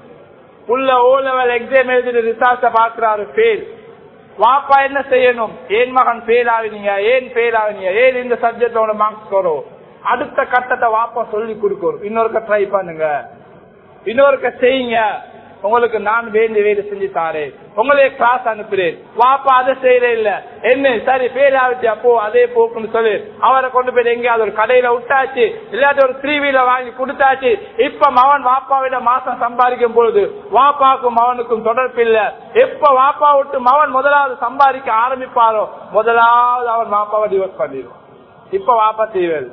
உள்ள ஓ லெவல் எக்ஸாம் எழுதி ரிசல்ட்ட பாக்குறாரு ஃபெயில் வாப்பா என்ன செய்யணும் ஏன் மகன் ஃபெயில் ஆகினீங்க ஏன் ஃபெயில் ஆகினீங்க ஏன் இந்த சப்ஜெக்டோட மார்க்ஸ் வரும் அடுத்த கட்டத்தை வாப்பா சொல்லி கொடுக்கணும் இன்னொருக்க ட்ரை பண்ணுங்க இன்னொருக்க செய்யுங்க உங்களுக்கு நான் வேண்டி வேலை செஞ்சு தாரேன் உங்களே கிளாஸ் அனுப்புறேன் வாப்பா அதை செய்யற இல்ல என்ன சரி ஃபெயில் ஆகிட்டு அப்போ அதே போக்குன்னு சொல்லி அவரை கொண்டு போய் எங்கேயாவது ஒரு கடையில விட்டாச்சு இல்லாட்டி ஒரு த்ரீ வீலர் வாங்கி கொடுத்தாச்சு இப்ப மவன் வாப்பாவிட மாசம் சம்பாதிக்கும் பொழுது வாப்பாக்கும் மவனுக்கும் தொடர்பு இல்ல எப்ப வாப்பா விட்டு மவன் முதலாவது சம்பாதிக்க ஆரம்பிப்பாரோ முதலாவது அவன் வாப்பாவை டிவோர்ஸ் பண்ணிடுவான் இப்ப வாப்பா செய்வது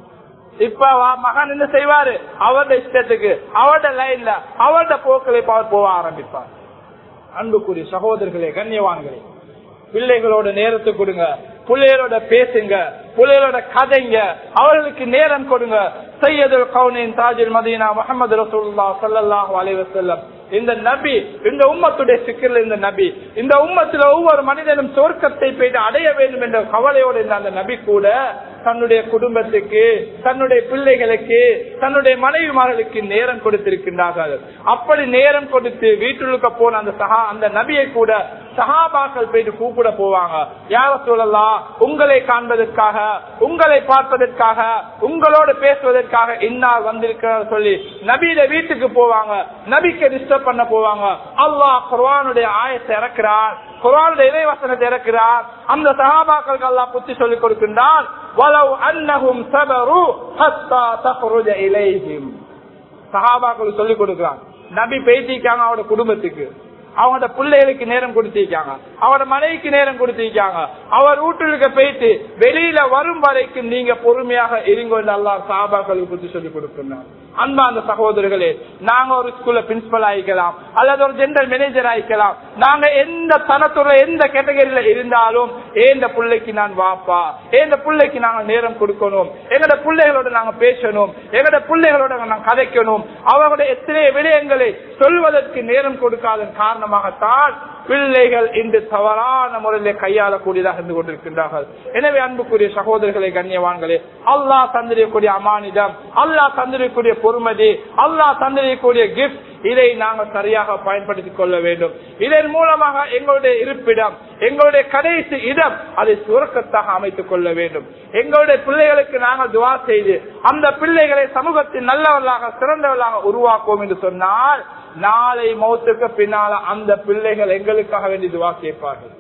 இப்ப மகன் என்ன செய்வாரு அவருடைய இஷ்டத்துக்கு அவருடைய லைன்ல அவருடைய போக்களை அவர் போக ஆரம்பிப்பார் அன்புக்குரிய சகோதரர்களே கண்ணியவான்களே பிள்ளைகளோட நேரத்தை கொடுங்க பிள்ளைகளோட பேசுங்க பிள்ளைகளோட கதைங்க அவர்களுக்கு நேரம் கொடுங்க சையதுல் கவுனின் தாஜில் மதீனா முகமது ரசூல்லா சல்லாஹ் அலைவசல்லம் இந்த நபி இந்த உம்மத்துடைய சிக்கல் இந்த நபி இந்த உம்மத்துல ஒவ்வொரு மனிதனும் சொர்க்கத்தை போயிட்டு அடைய வேண்டும் என்ற கவலையோடு இருந்த அந்த நபி கூட தன்னுடைய குடும்பத்துக்கு தன்னுடைய பிள்ளைகளுக்கு தன்னுடைய மனைவிமார்களுக்கு நேரம் கொடுத்திருக்கின்றார்கள் அப்படி நேரம் கொடுத்து வீட்டுக்கு போன அந்த சகா அந்த நபியை கூட சகாபாக்கள் போயிட்டு கூப்பிட போவாங்க யார சொல்லலாம் உங்களை காண்பதற்காக உங்களை பார்ப்பதற்காக உங்களோடு பேசுவதற்காக இன்னார் வந்திருக்கிறார் சொல்லி நபியில வீட்டுக்கு போவாங்க நபிக்கு டிஸ்டர்ப் பண்ண போவாங்க அல்லாஹ் குர்வானுடைய ஆயத்தை இறக்கிறார் குரானுடைய இறைவசனத்தை இறக்கிறார் அந்த சகாபாக்களுக்கு அல்லாஹ் புத்தி சொல்லிக் கொடுக்கின்றான் வலவ் அன்னஹும் சபரு ஹத்தா தஹ்ருஜ இலைஹிம் சகாபாக்கள் சொல்லிக் கொடுக்கிறான் நபி பேசிக்காங்க அவரோட குடும்பத்துக்கு அவங்களோட பிள்ளைகளுக்கு நேரம் கொடுத்திருக்காங்க அவரோட மனைவிக்கு நேரம் கொடுத்திருக்காங்க அவர் வீட்டுக்கு போயிட்டு வெளியில வரும் வரைக்கும் நீங்க பொறுமையாக இருங்க அல்லாஹ் சகாபாக்களுக்கு புத்தி சொல்லிக் கொடுக்கிறார் அன்பா அந்த சகோதரர்களே நாங்க ஒரு ஸ்கூல்ல பிரின்சிபல் ஆயிக்கலாம் அல்லது ஒரு ஜெனரல் மேனேஜர் ஆயிக்கலாம் நாங்க எந்த தனத்துறை எந்த கேட்டகரியில இருந்தாலும் ஏந்த பிள்ளைக்கு நான் வாப்பா ஏந்த பிள்ளைக்கு நாங்க நேரம் கொடுக்கணும் எங்களோட பிள்ளைகளோட நாங்க பேசணும் எங்களோட பிள்ளைகளோட நாங்க கதைக்கணும் அவர்களுடைய எத்தனை விடயங்களை சொல்வதற்கு நேரம் கொடுக்காத காரணமாகத்தான் பிள்ளைகள் இன்று தவறான முறையில கையாளக்கூடியதாக இருந்து கொண்டிருக்கின்றார்கள் எனவே அன்புக்குரிய சகோதரர்களை கண்ணியவான்களே அல்லாஹ் தந்திரக்கூடிய அமானிதம் அல்லாஹ் தந்திரக்கூடிய பொறுமதி அல்லாஹ் தந்திரக்கூடிய கிஃப்ட் இதை நாங்கள் சரியாக பயன்படுத்திக் கொள்ள வேண்டும் இதன் மூலமாக எங்களுடைய இருப்பிடம் எங்களுடைய கடைசி இடம் அதை சுரக்கத்தாக அமைத்துக் கொள்ள வேண்டும் எங்களுடைய பிள்ளைகளுக்கு நாங்கள் துவா செய்து அந்த பிள்ளைகளை சமூகத்தில் நல்லவர்களாக சிறந்தவர்களாக உருவாக்குவோம் என்று சொன்னால் நாளை மௌத்துக்கு பின்னால அந்த பிள்ளைகள் எங்களுக்காக வேண்டி துவா கேட்பார்கள்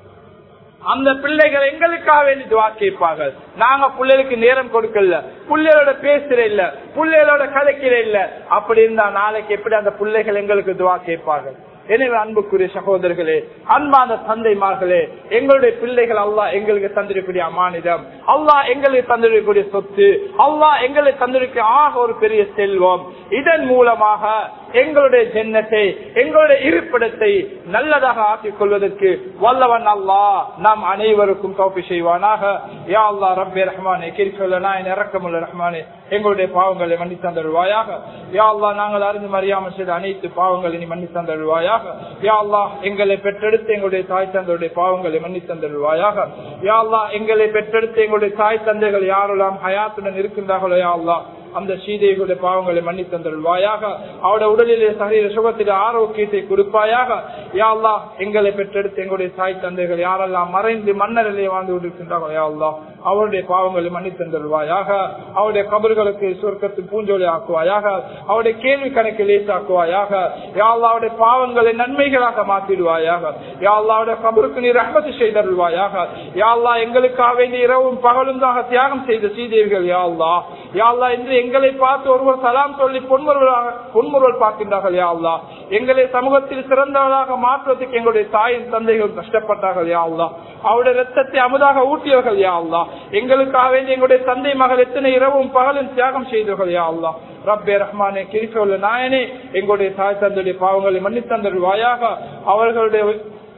அந்த பிள்ளைகள் எங்களுக்காக வேண்டி துவா கேட்பார்கள் நாங்க பிள்ளைகளுக்கு நேரம் கொடுக்கல பிள்ளைகளோட பேசுற இல்ல பிள்ளைகளோட கதைக்கிற இல்ல அப்படி இருந்தா நாளைக்கு எப்படி அந்த பிள்ளைகள் எங்களுக்கு துவா கேட்பார்கள் எனவே அன்புக்குரிய சகோதரர்களே அன்பான தந்தைமார்களே எங்களுடைய பிள்ளைகள் அல்லாஹ் எங்களுக்கு தந்திருக்கக்கூடிய அமானிதம் அல்லாஹ் எங்களுக்கு தந்திருக்கக்கூடிய சொத்து அல்லாஹ் எங்களுக்கு தந்திருக்க ஆக ஒரு பெரிய செல்வம் இதன் மூலமாக எங்களுடைய ஜென்னத்தை எங்களுடைய இருப்பிடத்தை நல்லதாக ஆக்கிக் கொள்வதற்கு வல்லவன் அல்லாஹ் நாம் அனைவருக்கும் தோப்பி செய்வானாக யா அல்லா ரப்பே ரஹ்மானே கிரிக்கொல்ல நான் இறக்கமுள்ள ரஹ்மானே எங்களுடைய பாவங்களை மன்னி தந்தருவாயாக யா அல்லா நாங்கள் அறிந்து அறியாமல் செய்த அனைத்து பாவங்களை நீ மன்னி தந்தருவாயாக யா அல்லா எங்களை பெற்றெடுத்து எங்களுடைய தாய் தந்தையுடைய பாவங்களை மன்னி தந்தருவாயாக யா அல்லா எங்களை பெற்றெடுத்து எங்களுடைய தாய் தந்தைகள் யாரெல்லாம் ஹயாத்துடன் இருக்கின்றார்களோ யா அல்லா அந்த சீதைகளுடைய பாவங்களை மன்னி தந்தருவாயாக அவருடைய உடலிலே சரீர சுகத்திலே ஆரோக்கியத்தை கொடுப்பாயாக யா அல்லா எங்களை பெற்றெடுத்து எங்களுடைய தாய் தந்தைகள் யாரெல்லாம் மறைந்து மன்னரிலே வாழ்ந்து கொண்டிருக்கின்றார்களோ யா அல்லா அவருடைய பாவங்களை மன்னி தந்தருவாயாக அவருடைய கபர்களுக்கு சொர்க்கத்து பூஞ்சோலி ஆக்குவாயாக அவருடைய கேள்வி கணக்கு லேசாக்குவாயாக யா அல்லா அவருடைய பாவங்களை நன்மைகளாக மாற்றிடுவாயாக யா அல்லாவுடைய கபருக்கு நீர் ரஹமத்து செய்தருள்வாயாக யா அல்லா எங்களுக்காக வேண்டிய இரவும் பகலும் தான் தியாகம் செய்த சீதேவிகள் யா அல்லா யா அல்லா இன்று எங்களை பார்த்து ஒருவர் சலாம் சொல்லி பொன்முருவலாக பொன்முருவல் பார்க்கின்றார்கள் யா அல்லா எங்களை சமூகத்தில் சிறந்தவர்களாக மாற்றுவதற்கு எங்களுடைய தாயின் தந்தைகள் கஷ்டப்பட்டார்கள் யா அல்லா அவருடைய ரத்தத்தை அமுதாக ஊட்டியவர்கள் யா அல்லா எங்களுக்காக வேண்டிய எங்களுடைய தந்தை மகள் எத்தனை இரவும் பகலும் தியாகம் செய்தவர்கள் யா அல்லா ரப்பே ரஹ்மானே கிரிக்கோல்ல நாயனே எங்களுடைய தாய் தந்தையுடைய பாவங்களை மன்னித்தந்தருவாயாக அவர்களுடைய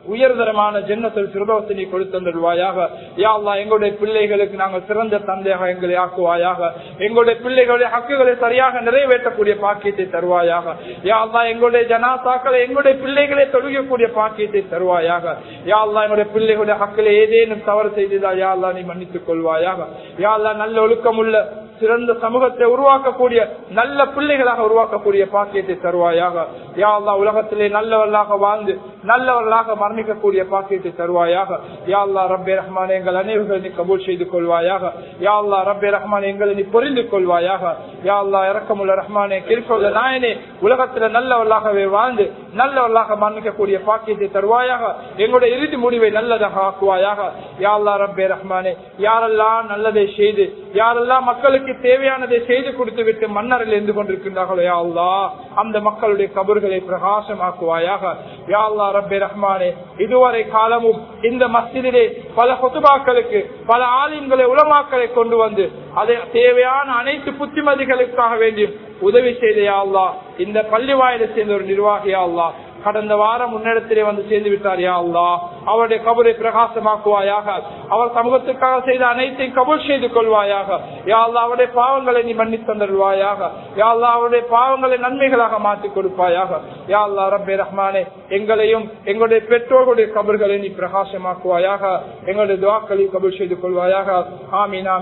உயர்தரமான ஜென்னத்தில் சிறுபவத்தினை கொடுத்தருள்வாயாக யா அல்லா எங்களுடைய பிள்ளைகளுக்கு நாங்கள் சிறந்த தந்தையாக எங்களை ஆக்குவாயாக எங்களுடைய பிள்ளைகளுடைய ஹக்குகளை சரியாக நிறைவேற்றக்கூடிய பாக்கியத்தை தருவாயாக யா அல்லா எங்களுடைய ஜனாசாக்களை எங்களுடைய பிள்ளைகளை தொழுகக்கூடிய பாக்கியத்தை தருவாயாக யா அல்லா எங்களுடைய பிள்ளைகளுடைய ஹக்களை ஏதேனும் தவறு செய்ததால் யா அல்லா நீ மன்னித்துக் கொள்வாயாக யா அல்லா நல்ல ஒழுக்கம் உள்ள சிறந்த சமூகத்தை உருவாக்கக்கூடிய நல்ல பிள்ளைகளாக உருவாக்கக்கூடிய பாக்கியத்தை தருவாயாக யா அல்லா உலகத்திலே நல்லவர்களாக வாழ்ந்து நல்லவர்களாக மரணிக்கக்கூடிய பாக்கியத்தை தருவாயாக யா அல்லா ரப்பே ரஹ்மான் எங்கள் அனைவர்களை நீ கபூல் செய்து கொள்வாயாக யா அல்லா ரப்பே ரஹ்மான் எங்களை நீ புரிந்து கொள்வாயாக யா அல்லா இறக்கமுள்ள ரஹ்மானே கிருப்போல நாயனே உலகத்துல நல்லவர்களாகவே வாழ்ந்து நல்லவர்களாக மரணிக்கக்கூடிய பாக்கியத்தை தருவாயாக எங்களுடைய இறுதி முடிவை நல்லதாக ஆக்குவாயாக யா அல்லா ரப்பே ரஹ்மானே யாரெல்லாம் நல்லதை செய்து யாரெல்லாம் மக்களுக்கு தேவையானதை செய்து கொடுத்து விட்டு மன்னரில் இருந்து கொண்டிருக்கின்றார்களோ யா அல்லா அந்த மக்களுடைய கபர்களை பிரகாசமாக்குவாயாக யா அல்லா ரப்பே ரஹ்மானே இதுவரை காலமும் இந்த மஸ்ஜிதிலே பல கொத்துபாக்களுக்கு பல ஆலிம்களை உலமாக்களை கொண்டு வந்து அதை தேவையான அனைத்து புத்திமதிகளுக்காக வேண்டியும் உதவி செய்த யா அல்லா இந்த பள்ளி வாயிலை சேர்ந்த ஒரு நிர்வாகியா அல்லா கடந்த வாரம் முன்னிடத்திலே வந்து சேர்ந்து விட்டார் யா அல்லா அவருடைய கபரை பிரகாசமாக்குவாயாக அவர் சமூகத்துக்காக செய்த அனைத்தையும் கபூல் செய்து கொள்வாயாக யா அல்லா அவருடைய பாவங்களை நீ மன்னி தந்தருவாயாக யா அல்லா அவருடைய பாவங்களை நன்மைகளாக மாற்றி கொடுப்பாயாக யா அல்லா ரப்பே ரஹ்மானே எங்களையும் எங்களுடைய பெற்றோர்களுடைய கபர்களை நீ பிரகாசமாக்குவாயாக எங்களுடைய துவாக்களை கபூல் செய்து கொள்வாயாக ஆமீனா